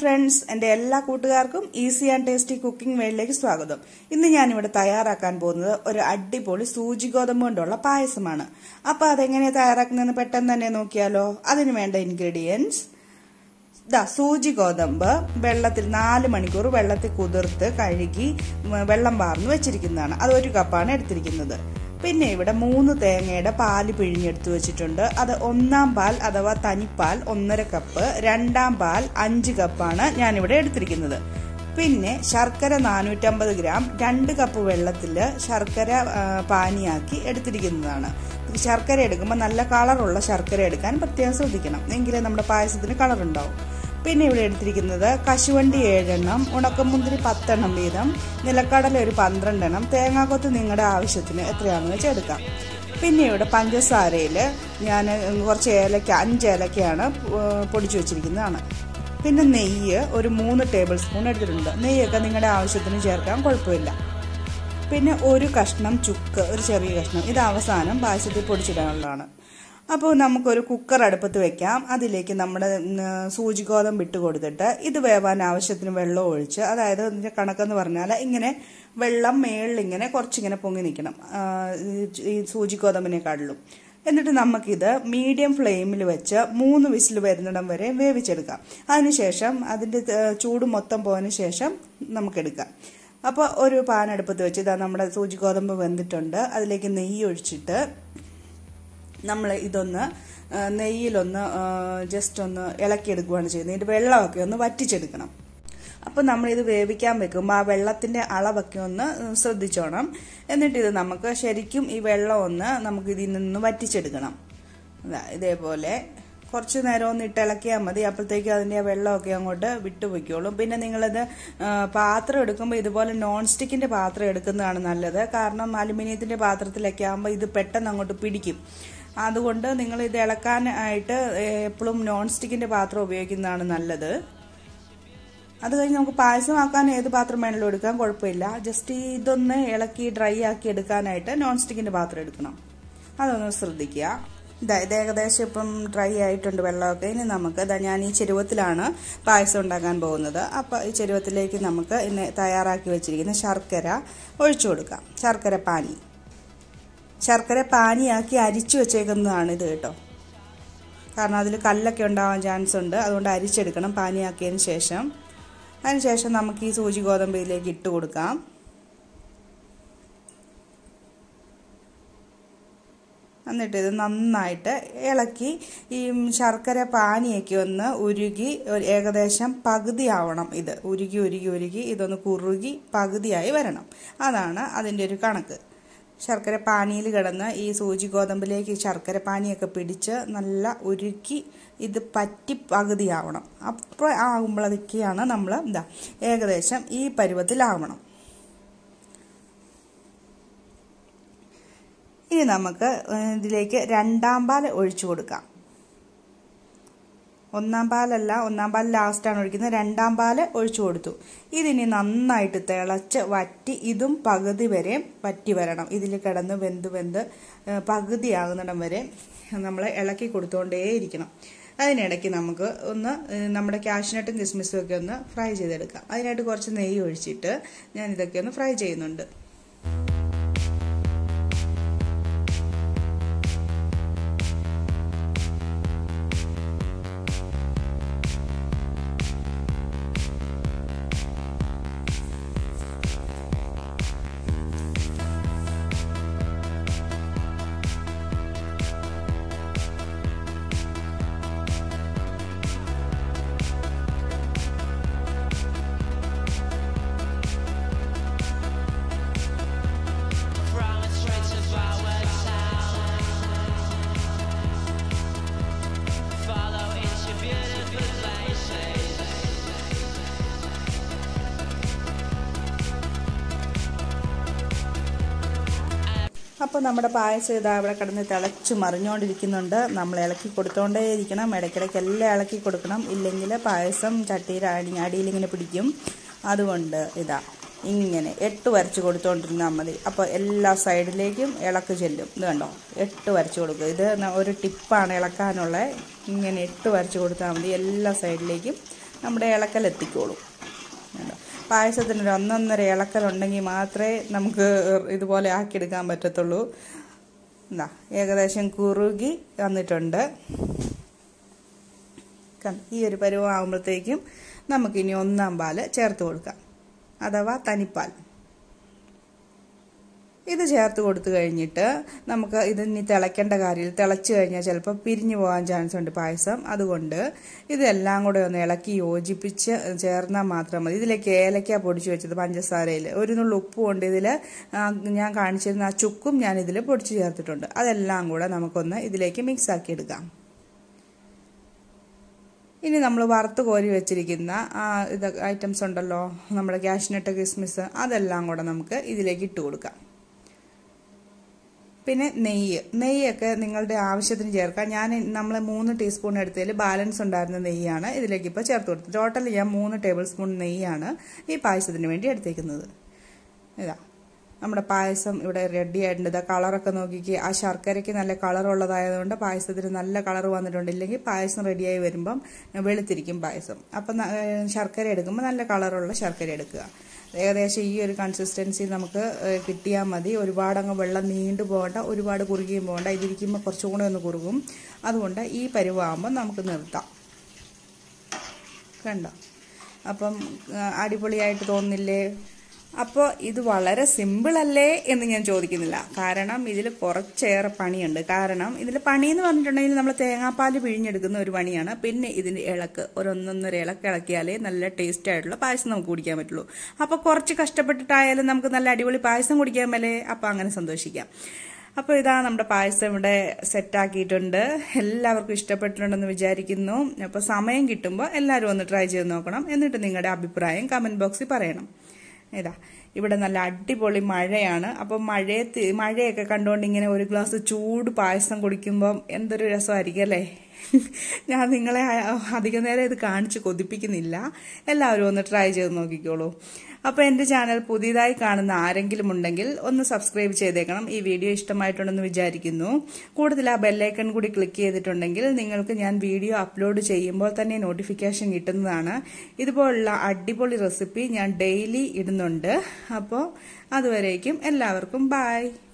Friends എൻ്റെ എല്ലാ കൂട്ടുകാർക്കും ഈസി ആൻഡ് ടേസ്റ്റി കുക്കിംഗ് വേൾഡിലേക്ക് സ്വാഗതം ഇന്ന് ഞാനിവിടെ തയ്യാറാക്കാൻ പോകുന്നത് ഒരു അടിപൊളി സൂചി ഗോതമ്പ് കൊണ്ടുള്ള പായസമാണ് അപ്പോൾ അതെങ്ങനെയാണ് തയ്യാറാക്കുന്നതെന്ന് പെട്ടെന്ന് തന്നെ നോക്കിയാലോ അതിന് വേണ്ട ഇൻഗ്രീഡിയൻസ് ഇതാ സൂചി ഗോതമ്പ് വെള്ളത്തിൽ നാല് മണിക്കൂർ വെള്ളത്തിൽ കുതിർത്ത് കഴുകി ഉം, വെള്ളം വാർന്ന് വെച്ചിരിക്കുന്നതാണ് അത് ഒരു കപ്പാണ് എടുത്തിരിക്കുന്നത് പിന്നെ ഇവിടെ മൂന്ന് തേങ്ങയുടെ പാല് പിഴിഞ്ഞെടുത്ത് വെച്ചിട്ടുണ്ട് അത് ഒന്നാം പാൽ അഥവാ തനിപ്പാൽ ഒന്നര കപ്പ് രണ്ടാം പാൽ അഞ്ച് കപ്പാണ് ഞാനിവിടെ എടുത്തിരിക്കുന്നത് പിന്നെ ശർക്കര നാനൂറ്റമ്പത് ഗ്രാം രണ്ട് കപ്പ് വെള്ളത്തിൽ ശർക്കര ആ, പാനിയാക്കി എടുത്തിരിക്കുന്നതാണ് ശർക്കര എടുക്കുമ്പോൾ നല്ല കളറുള്ള ശർക്കര എടുക്കാൻ പ്രത്യേകം ശ്രദ്ധിക്കണം എങ്കിലേ നമ്മുടെ പായസത്തിന് കളർ ഉണ്ടാവും പിന്നെ ഇവിടെ എടുത്തിരിക്കുന്നത് കശുവണ്ടി ഏഴെണ്ണം ഉണക്കമുന്തിരി പത്തെണ്ണം വീതം നിലക്കടല ഒരു പന്ത്രണ്ടെണ്ണം തേങ്ങാക്കൊത്ത് നിങ്ങളുടെ ആവശ്യത്തിന് എത്രയാണെന്ന് വെച്ചാൽ എടുക്കാം പിന്നെ ഇവിടെ പഞ്ചസാരയിൽ ഞാൻ കുറച്ച് ഏലക്ക അഞ്ച് ഏലക്കയാണ് ഏഹ്, പൊടിച്ചു വെച്ചിരിക്കുന്നതാണ് പിന്നെ നെയ്യ് ഒരു മൂന്ന് ടേബിൾ സ്പൂൺ എടുത്തിട്ടുണ്ട് നെയ്യൊക്കെ നിങ്ങളുടെ ആവശ്യത്തിന് ചേർക്കാൻ കുഴപ്പമില്ല പിന്നെ ഒരു കഷ്ണം ചുക്ക് ഒരു ചെറിയ കഷ്ണം ഇത് അവസാനം പായസത്തിൽ പൊടിച്ചിടാനുള്ളതാണ് അപ്പോൾ നമുക്കൊരു കുക്കർ അടുപ്പത്ത് വെക്കാം അതിലേക്ക് നമ്മുടെ ഉം, സൂചി ഗോതമ്പ് ഇട്ട് കൊടുത്തിട്ട് ഇത് വേവാൻ ആവശ്യത്തിന് വെള്ളം ഒഴിച്ച് അതായത് ഇതിൻ്റെ കണക്കെന്ന് പറഞ്ഞാൽ ഇങ്ങനെ വെള്ളം മേളിൽ ഇങ്ങനെ കുറച്ചിങ്ങനെ പൊങ്ങി നിൽക്കണം ആ, ഈ- ഈ സൂചി ഗോതമ്പിനെക്കാട്ടിലും എന്നിട്ട് നമുക്കിത് മീഡിയം ഫ്ലെയിമിൽ വെച്ച് മൂന്ന് വിസിൽ വരുന്നിടം വരെ വേവിച്ചെടുക്കാം അതിനുശേഷം അതിൻ്റെ ഏഹ്, ചൂട് മൊത്തം പോയതിന് ശേഷം നമുക്കെടുക്കാം അപ്പോൾ ഒരു പാൻ അടുപ്പത്ത് വെച്ച് ഇതാ നമ്മുടെ സൂചി ഗോതമ്പ് വെന്തിട്ടുണ്ട് അതിലേക്ക് നെയ്യ് ഒഴിച്ചിട്ട് നമ്മൾ ഇതൊന്ന് ആ, നെയ്യിലൊന്ന് ജസ്റ്റ് ഒന്ന് ഇളക്കിയെടുക്കുകയാണ് ചെയ്യുന്നത് ഇതിൻ്റെ വെള്ളമൊക്കെ ഒന്ന് വറ്റിച്ചെടുക്കണം അപ്പോൾ നമ്മളിത് വേവിക്കാൻ വെക്കുമ്പോൾ ആ വെള്ളത്തിൻ്റെ അളവൊക്കെ ഒന്ന് ശ്രദ്ധിച്ചോണം എന്നിട്ട് ഇത് നമുക്ക് ശരിക്കും ഈ വെള്ളം ഒന്ന് നമുക്ക് ഇതിൽ നിന്ന് വറ്റിച്ചെടുക്കണം ദാ ഇതേപോലെ കുറച്ച് നേരം ഒന്ന് ഇട്ട് ഇളക്കിയാൽ മതി അപ്പോഴത്തേക്കും അതിൻ്റെ ആ വെള്ളമൊക്കെ അങ്ങോട്ട് വിട്ടുപോയിക്കോളും പിന്നെ നിങ്ങളിത് ആ, പാത്രം എടുക്കുമ്പോൾ ഇതുപോലെ നോൺ സ്റ്റിക്കിൻ്റെ പാത്രം എടുക്കുന്നതാണ് നല്ലത് കാരണം അലുമിനിയത്തിൻ്റെ പാത്രത്തിലൊക്കെ ആകുമ്പോൾ ഇത് പെട്ടെന്ന് അങ്ങോട്ട് പിടിക്കും അതുകൊണ്ട് നിങ്ങൾ ഇത് ഇളക്കാനായിട്ട് എപ്പോഴും നോൺ സ്റ്റിക്കിൻ്റെ പാത്രം ഉപയോഗിക്കുന്നതാണ് നല്ലത് അത് കഴിഞ്ഞ് നമുക്ക് പായസമാക്കാൻ ഏത് പാത്രം വേണമെങ്കിലും എടുക്കാം കുഴപ്പമില്ല ജസ്റ്റ് ഈ ഇതൊന്ന് ഇളക്കി ഡ്രൈ ആക്കി എടുക്കാനായിട്ട് നോൺ സ്റ്റിക്കിൻ്റെ പാത്രം എടുക്കണം അതൊന്ന് ശ്രദ്ധിക്കുക ഇതാ ഇത് ഏകദേശം ഇപ്പം ഡ്രൈ ആയിട്ടുണ്ട് വെള്ളമൊക്കെ ഇനി നമുക്ക് ഇതാ ഞാൻ ഈ ചെരുവത്തിലാണ് പായസം ഉണ്ടാക്കാൻ പോകുന്നത് അപ്പോൾ ഈ ചെരുവത്തിലേക്ക് നമുക്ക് ഇന്ന് തയ്യാറാക്കി വെച്ചിരിക്കുന്ന ശർക്കര ഒഴിച്ചു കൊടുക്കാം ശർക്കര പാനി ശർക്കര പാനിയാക്കി അരിച്ചു വെച്ചേക്കുന്നതാണ് ഇത് കേട്ടോ കാരണം അതിൽ കല്ലൊക്കെ ഉണ്ടാവാൻ ചാൻസ് ഉണ്ട് അതുകൊണ്ട് അരിച്ചെടുക്കണം പാനിയാക്കിയതിന് ശേഷം അതിനുശേഷം നമുക്ക് ഈ സൂചി ഗോതമ്പ് ഇതിലേക്ക് ഇട്ട് കൊടുക്കാം എന്നിട്ട് ഇത് നന്നായിട്ട് ഇളക്കി ഈ ശർക്കര പാനിയൊക്കെ ഒന്ന് ഉരുകി ഒരു ഏകദേശം പകുതി ആവണം ഇത് ഉരുകി ഉരുകി ഉരുകി ഇതൊന്ന് കുറുകി പകുതിയായി വരണം അതാണ് അതിൻ്റെ ഒരു കണക്ക് ശർക്കര പാനിയിൽ കിടന്ന് ഈ സൂചി ഗോതമ്പിലേക്ക് ശർക്കര പാനിയൊക്കെ പിടിച്ച് നല്ല ഉരുക്കി ഇത് പറ്റി പകുതിയാവണം അപ്പോൾ ആകുമ്പോഴതൊക്കെയാണ് നമ്മൾ എന്താ ഏകദേശം ഈ പരുവത്തിലാവണം ഇനി നമുക്ക് ഇതിലേക്ക് രണ്ടാം പാൽ ഒഴിച്ചു കൊടുക്കാം ഒന്നാം പാലല്ല ഒന്നാം പാൽ ലാസ്റ്റാണ് ഒഴിക്കുന്നത് രണ്ടാം പാല് ഒഴിച്ചു കൊടുത്തു ഇതിനി നന്നായിട്ട് തിളച്ച് വറ്റി ഇതും പകുതി വരെ വറ്റി വരണം ഇതിൽ കിടന്ന് വെന്ത് വെന്ത് ഏഹ്, പകുതിയാകുന്നിടം വരെ നമ്മൾ ഇളക്കി കൊടുത്തുകൊണ്ടേയിരിക്കണം അതിനിടയ്ക്ക് നമുക്ക് ഒന്ന് ഏഹ്, നമ്മുടെ കാഷ്നട്ടും കിസ്മിസും ഒക്കെ ഒന്ന് ഫ്രൈ ചെയ്തെടുക്കാം അതിനായിട്ട് കുറച്ച് നെയ്യ് ഒഴിച്ചിട്ട് ഞാൻ ഇതൊക്കെ ഒന്ന് ഫ്രൈ ചെയ്യുന്നുണ്ട് From a stretch of our town Follow into beautiful places അപ്പോൾ നമ്മുടെ പായസം ഇതാ ഇവിടെ കിടന്ന് തിളച്ച് മറിഞ്ഞുകൊണ്ടിരിക്കുന്നുണ്ട് നമ്മൾ ഇളക്കി കൊടുത്തോണ്ടേയിരിക്കണം ഇടയ്ക്കിടയ്ക്ക് എല്ലാം ഇളക്കി കൊടുക്കണം ഇല്ലെങ്കിൽ പായസം ചട്ടിയിൽ അടി അടിയിലിങ്ങനെ പിടിക്കും അതുകൊണ്ട് ഇതാ ഇങ്ങനെ എട്ട് വരച്ച് കൊടുത്തോണ്ടിരുന്നാൽ മതി അപ്പോൾ എല്ലാ സൈഡിലേക്കും ഇളക്ക് ചെല്ലും ഇത് കണ്ടോ എട്ട് വരച്ച് കൊടുക്കുക ഇത് ന- ഒരു ടിപ്പാണ് ഇളക്കാനുള്ള ഇങ്ങനെ എട്ട് വരച്ച് കൊടുത്താൽ മതി എല്ലാ സൈഡിലേക്കും നമ്മുടെ ഇളക്കൽ എത്തിക്കോളും കണ്ടോ? പായസത്തിന് ഒരു ഒന്നൊന്നര ഇളക്കലുണ്ടെങ്കിൽ മാത്രമേ നമുക്ക് ഇതുപോലെ ആക്കിയെടുക്കാൻ പറ്റത്തുള്ളൂ എന്താ ഏകദേശം കുറുകി വന്നിട്ടുണ്ട് കണ്ടോ? ഈ ഒരു പരുവമാകുമ്പോഴത്തേക്കും നമുക്കിനി ഒന്നാം പാല് ചേർത്ത് കൊടുക്കാം അഥവാ തനിപ്പാൽ ഇത് ചേർത്ത് കൊടുത്തു കഴിഞ്ഞിട്ട് നമുക്ക് ഇത് ഇനി തിളയ്ക്കേണ്ട കാര്യം തിളച്ച് കഴിഞ്ഞാൽ ചിലപ്പോൾ പിരിഞ്ഞു പോകാൻ ചാൻസ് ഉണ്ട് പായസം അതുകൊണ്ട് ഇതെല്ലാം കൂടെ ഒന്ന് ഇളക്കി യോജിപ്പിച്ച് ചേർന്നാൽ മാത്രം മതി ഇതിലേക്ക് ഏലക്ക പൊടിച്ച് വെച്ചത് പഞ്ചസാരയിൽ ഒരു നുള്ളു ഉപ്പും ഉണ്ട് ഇതിൽ ഞാൻ കാണിച്ചിരുന്ന ആ ചുക്കും ഞാൻ ഇതിൽ പൊടിച്ച് ചേർത്തിട്ടുണ്ട് അതെല്ലാം കൂടെ നമുക്കൊന്ന് ഇതിലേക്ക് മിക്സ് ആക്കി എടുക്കാം ഇനി നമ്മൾ വറുത്ത് കോരി വെച്ചിരിക്കുന്ന ആ ഇത് ഐറ്റംസ് ഉണ്ടല്ലോ നമ്മുടെ കാഷ്നട്ട് കിസ്മിസ് അതെല്ലാം കൂടെ നമുക്ക് ഇതിലേക്ക് ഇട്ട് കൊടുക്കാം പിന്നെ നെയ്യ് നെയ്യൊക്കെ നിങ്ങളുടെ ആവശ്യത്തിന് ചേർക്കാം ഞാൻ നമ്മൾ മൂന്ന് ടീസ്പൂൺ എടുത്തതിൽ ബാലൻസ് ഉണ്ടായിരുന്ന നെയ്യാണ് ഇതിലേക്ക് ഇപ്പോൾ ചേർത്ത് കൊടുത്തത് ടോട്ടൽ ഞാൻ മൂന്ന് ടേബിൾ സ്പൂൺ നെയ്യാണ് ഈ പായസത്തിന് വേണ്ടി എടുത്തേക്കുന്നത് ഇതാ നമ്മുടെ പായസം ഇവിടെ റെഡി ആയിട്ടുണ്ട് ഇതാ കളറൊക്കെ നോക്കിക്ക് ആ ശർക്കരയ്ക്ക് നല്ല കളർ ഉള്ളതായതുകൊണ്ട് പായസത്തിന് നല്ല കളർ വന്നിട്ടുണ്ട് ഇല്ലെങ്കിൽ പായസം റെഡിയായി വരുമ്പം വെളുത്തിരിക്കും പായസം അപ്പം ന- ഏഹ് ശർക്കര എടുക്കുമ്പോൾ നല്ല കളറുള്ള ശർക്കര എടുക്കുക ഏകദേശം ഈ ഒരു കൺസിസ്റ്റൻസി നമുക്ക് ഏഹ് കിട്ടിയാൽ മതി ഒരുപാട് അങ്ങ് വെള്ളം നീണ്ടു പോകണ്ട ഒരുപാട് കുറുകിയും പോകണ്ട ഇതിരിക്കുമ്പോൾ കുറച്ചും കൂടെ ഒന്ന് കുറുകും അതുകൊണ്ട് ഈ പരുവാകുമ്പോൾ നമുക്ക് നിർത്താം കണ്ടോ അപ്പം ആ, അടിപൊളിയായിട്ട് തോന്നില്ലേ അപ്പോൾ ഇത് വളരെ സിമ്പിൾ അല്ലേ എന്ന് ഞാൻ ചോദിക്കുന്നില്ല കാരണം ഇതിൽ കുറച്ചേറെ പണിയുണ്ട് കാരണം ഇതിൽ പണി എന്ന് പറഞ്ഞിട്ടുണ്ടെങ്കിൽ നമ്മൾ തേങ്ങാപ്പാൽ പിഴിഞ്ഞെടുക്കുന്ന ഒരു പണിയാണ് പിന്നെ ഇതിൻ്റെ ഇളക്ക് ഒരു ഒന്നൊന്നര ഇളക്ക് ഇളക്കിയാലേ നല്ല ടേസ്റ്റ് ആയിട്ടുള്ള പായസം നമുക്ക് കുടിക്കാൻ പറ്റുള്ളൂ അപ്പോൾ കുറച്ച് കഷ്ടപ്പെട്ടിട്ടായാലും നമുക്ക് നല്ല അടിപൊളി പായസം കുടിക്കാൻ മേലേ അപ്പോൾ അങ്ങനെ സന്തോഷിക്കാം അപ്പോൾ ഇതാ നമ്മുടെ പായസം ഇവിടെ സെറ്റാക്കിയിട്ടുണ്ട് എല്ലാവർക്കും ഇഷ്ടപ്പെട്ടിട്ടുണ്ടെന്ന് വിചാരിക്കുന്നു അപ്പോൾ സമയം കിട്ടുമ്പോൾ എല്ലാവരും ഒന്ന് ട്രൈ ചെയ്ത് നോക്കണം എന്നിട്ട് നിങ്ങളുടെ അഭിപ്രായം കമൻറ്റ് ബോക്സിൽ പറയണം ഇതാ ഇവിടെ നല്ല അടിപൊളി മഴയാണ് അപ്പം മഴയത്ത് മഴയൊക്കെ കണ്ടുകൊണ്ട് ഇങ്ങനെ ഒരു ഗ്ലാസ് ചൂട് പായസം കുടിക്കുമ്പം എന്തൊരു രസമായിരിക്കും അല്ലേ ഞാൻ നിങ്ങളെ അധികം നേരം ഇത് കാണിച്ച് കൊതിപ്പിക്കുന്നില്ല എല്ലാവരും ഒന്ന് ട്രൈ ചെയ്ത് നോക്കിക്കോളൂ അപ്പോൾ എൻ്റെ ചാനൽ പുതിയതായി കാണുന്ന ആരെങ്കിലും ഉണ്ടെങ്കിൽ ഒന്ന് സബ്സ്ക്രൈബ് ചെയ്തേക്കണം ഈ വീഡിയോ ഇഷ്ടമായിട്ടുണ്ടെന്ന് വിചാരിക്കുന്നു കൂടുതൽ ആ ബെല്ലൈക്കൺ കൂടി ക്ലിക്ക് ചെയ്തിട്ടുണ്ടെങ്കിൽ നിങ്ങൾക്ക് ഞാൻ വീഡിയോ അപ്ലോഡ് ചെയ്യുമ്പോൾ തന്നെ നോട്ടിഫിക്കേഷൻ കിട്ടുന്നതാണ് ഇതുപോലുള്ള അടിപൊളി റെസിപ്പി ഞാൻ ഡെയിലി ഇടുന്നുണ്ട് അപ്പോൾ അതുവരേക്കും എല്ലാവർക്കും ബായ്